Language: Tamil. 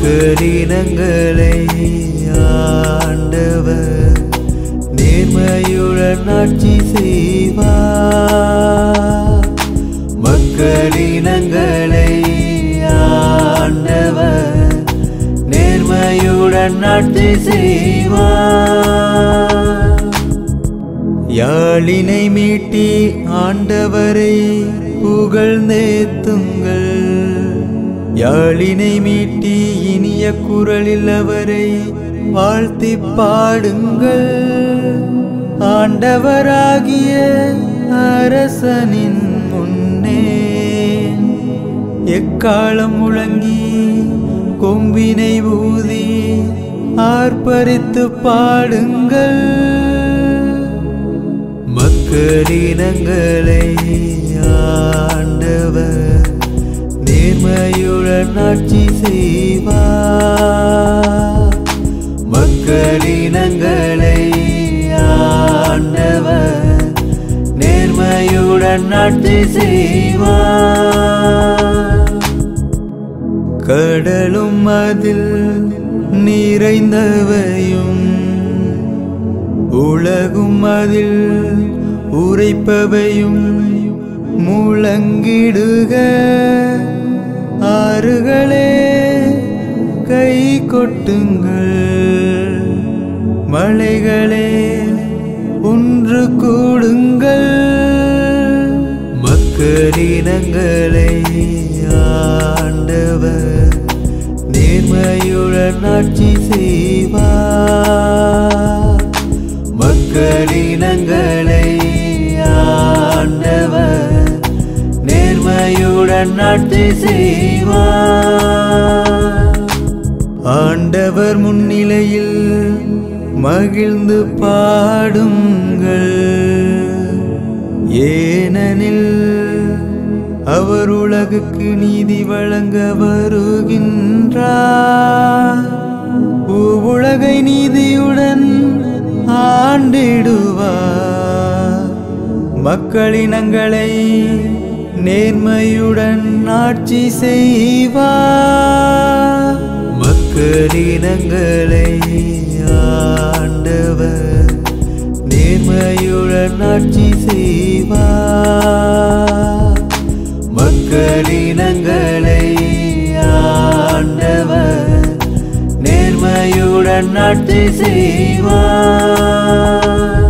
மக்களினங்களை ஆண்டவர் நேர்மையுடன் ஆட்சி செய்வார் மக்களினங்களை ஆண்டவர் நேர்மையுடன் ஆட்சி செய்வார் யாழினை மீட்டி ஆண்டவரை புகழ்ந்தேத்துங்கள் யாழினை மீட்டி இனிய குரலில் அவரை வாழ்த்தி பாடுங்கள் ஆண்டவராகிய அரசனின் முன்னே எக்காலம் முழங்கி கொம்பினை ஊதி ஆர்ப்பரித்து பாடுங்கள் மக்களினங்களை ஆண்டவர் நேர்மையுடன் ஆட்சி செய்வார் மக்களினங்களை ஆண்டவர் நேர்மையுடன் ஆட்சி செய்வார் கடலும் அதில் நிறைந்தவையும் உலகும் அதில் உரைப்பவையும் முழங்கிடுக ஆறுகளே கை கொட்டுங்கள் மலைகளே ஒன்று கூடுங்கள் மக்களினங்களை ஆண்டவர் நேர்மையுடன் ஆட்சி செய்வார் மக்களினங்களை ஆண்டவர் நேர்மையுடன் ஆட்சி செய்வார் ஆண்டவர் முன்னிலையில் மகிழ்ந்து பாடுங்கள் ஏனெனில் அவர் உலகுக்கு நீதி வழங்க வருகின்றார் உலகை நீதியுடன் ஆண்டிடுவார் மக்களினங்களை நேர்மையுடன் ஆட்சி செய்வார் மக்களினங்களை ஆண்டவர் நேர்மையுடன் ஆட்சி செய்வார் மக்களினங்களை ஆண்டவர் நேர்மையுடன் ஆட்சி செய்வார்